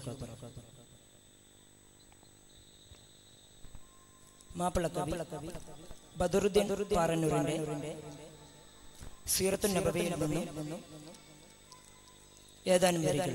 മാപ്പിള കവി ബദറുദ്ദീൻ പാറന്നൂരിന്റെ സീറത്തു നബവിയിൽ നിന്നും ഏതാനും വരികൾ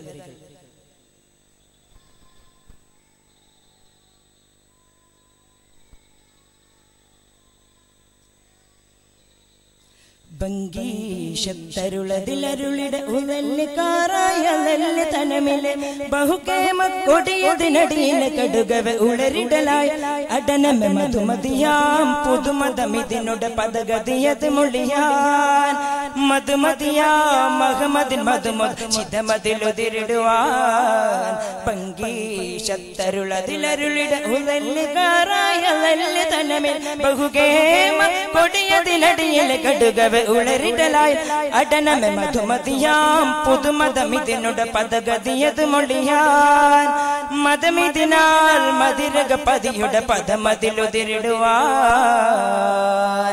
ബംഗീഷത്തരുളതിലരുളിട ഉഴല്ലിക്കാറായ നെല്ല് തനമിലെ ബഹുകേമ കൊടിയതിനടിയിലെ കടുകവ ഉളരിടലായി അടനമ മധുമതിയാം പുതുമതമിതിനുട പദഗതിയത് മൊഴിയാൻ മധുമതിയാ മഹമദിൻ മധുമത് ചിതമതിലുതിരിടുവാൻ പങ്കീഷത്തരുളതിലരുളിട ഉഴല്ലിക്കാറായ നെല്ല് തനമിൽ ബഹുകേമ കൊടിയതിനടിയിലെ കടുകവ ഉളരിടലായി അടനമ മധുമതിയാം പുതുമതമിതിനുട പദഗതിയത് മൊഴിയാൻ മതമിതിനാൽ മതിരക പതിയുടെ പദമതിലുതിരിടുവാൻ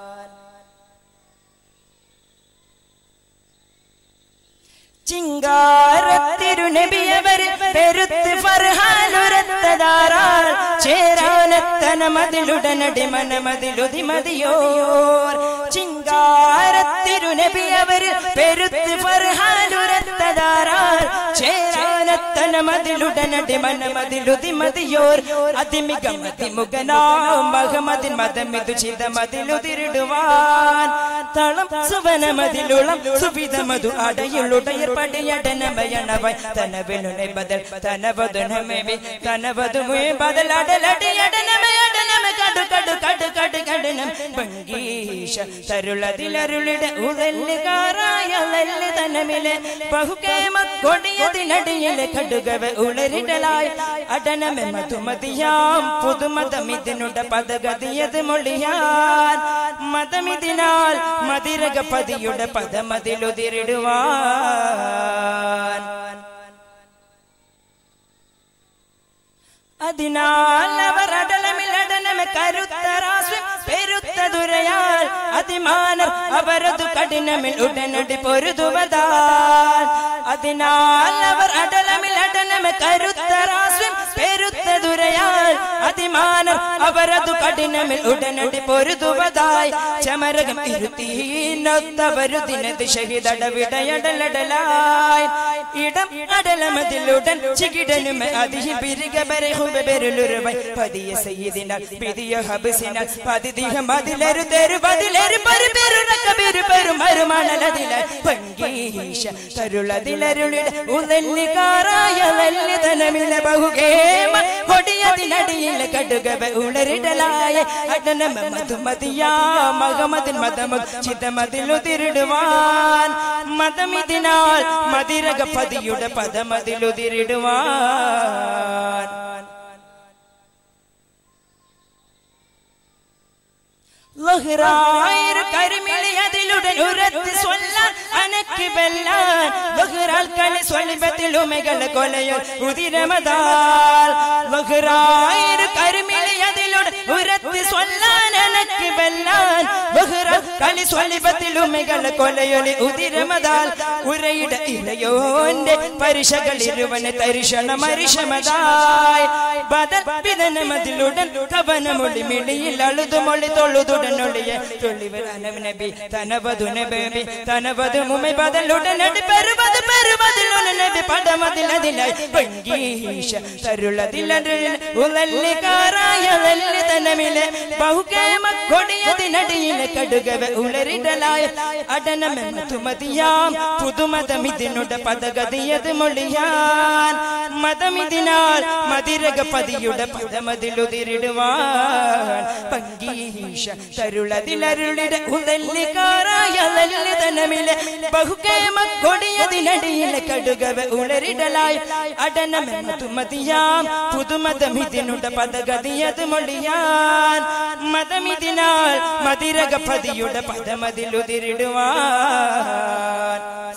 ചിങ്കാരത്തിരുനബിയവർ പെരുത്ത് ഫർഹാനുരത്തതാറാൾ ചേരാനത്തന മതിലുടനടി മനമതിലുതി മതിയോർ ചിങ്കാരത്തിരുനബിയവർ പെരുത്ത് ഫർഹാനുരത്തതാറാൾ ചേരാനത്തന മതിലുടനടി മനമതിലുതി മതിയോർ അതിമിക മതിമുഖനാ മഹമതിൻ മതമിതു ചിത മതിലുതിരിടുവാൻ തളം സുവന മതിലുളം സുവിധ മധു അടയുളുടയർ പടിയടനമയണവൈ തനവിനുനെ ബദൽ തനവതുനമേവി തനവതുമേ ബദൽ അടലടിയടനമയടനമ കടു കടു കടു കടു കടനം ഭംഗീഷ തരുളതിലരുളിട ഉഴല്ലുകാറായ നെല്ല് തനമിലെ ബഹുകേമ കൊടിയതിനടിയിലെ കടുകവ ഉളരിടലായി അടനമെ മധുമതിയാം പുതുമതമിതിനുട പദഗതിയത് മൊഴിയാൻ മതമിതിനാൽ മതിരക പതിയുടെ പദമതിലുതിരിടുവാൻ അതിനാൽ അവർ അടലമിലടനമെ കരുത്തരാസ്വം പെരുത്ത ദുരയാൽ അതിമാനർ അവരതു കഠിനമിൽ ഉടനടി പൊരുതുവതാൽ അതിനാൽ അവർ അടലമിലടനമെ കരുത്തരാസ്വം പെരുത്ത ദുരയാൽ അതിമാനർ അവരതു കഠിനമിൽ ഉടനടി പൊരുതുവതായി ചമരകം ഇരുത്തീനൊത്തവരുദിനത് ഷഹിദടവിടയടലടലായി ഇടം അടലമതിലുടൻ ചികിടനുമെ അതിഹി പിരിക ബരഹുബെരുലുരുവൈ പതിയ സയ്യിദിനാൽ പിതിയ ഹബസിനാൽ പതിദിഹ മതിലരു തെരു പതിലരു പരു പെരുണക്ക പെരു പെരു മരുമണലതിലായി പങ്കീശ തരുളതിലരുളിട ഉലല്ലിക്കാറായ ലല്ലിതനമില ബഹുകേമ കൊടിയതിനടിയിലെ കടുകവ ഉളരിടലായ അടനമ മധുമതിയാ മഹമതിൻ മതമു ചിതമതിലുതിരിടുവാൻ മതമിതിനാൽ മതിരക പതിയുടെ പദമതിലുതിരിടുവാൻ ലഹ്റായൊരു കരിമിളി അതിലുടൻ ഉരത്ത് സ്വല്ലാൻ അനക്ക് വെല്ലാൻ ലഹ്റാൽ കളി സ്വലിപത്തിൽ ഉമകൾ കൊലയൊൽ ഉതിരമതാൽ ലഹ്റായൊരു കരിമിളി അതിലുടൻ ഉരത്ത് സ്വല്ലാൻ അനക്ക് വെല്ലാൻ ലഹ്റാൽ കളി സ്വലിപത്തിൽ ഉമകൾ കൊലയൊലി ഉതിരമതാൽ ഉരയിട ഇലയോന്റെ പരിശകൾ ഇരുവന് തരിശണ മരിഷമതായി ബദൽ വിതനമതിലുടൻ കവനമൊളി മിളിയിൽ അളുതുമൊളി തൊഴുതുടനൊളിയെ തൊള്ളിവരാനവ നബി തനവതു നബി തനവതു മുമൈ ബദലുടനടി പെരുവത് പെരുവതിലുന നബി പടമതിലതിലായി പങ്കീശ തരുളതിലരുള ഉലല്ലിക്കാറായ ലല്ലി തനമിലെ ബഹുകേമ കൊടിയതിനടിയിലെ കടുകവ ഉളരിടലായ അടനമെന്ന തുമതിയാം പുതുമതമിതിനുട പദഗതിയത് മൊഴിയാൻ മതമിതിനാൽ മതിരക പതിയുടെ പദമതിലുതിരിടുവാൻ പങ്കീശ തരുളതിലരുളിട ഉലല്ലിക്കാറായ ലല്ലിതനമിലെ ബഹുകേമ കൊടിയതിനടിയിലെ കടുകവ ഉളരിടലായി അടനമെന്ന തുമതിയാം പുതുമതമിതിനുട പദഗതിയത് മൊഴിയാൻ മതമിതിനാൽ മതിരക പതിയുടെ പദമതിലുതിരിടുവാൻ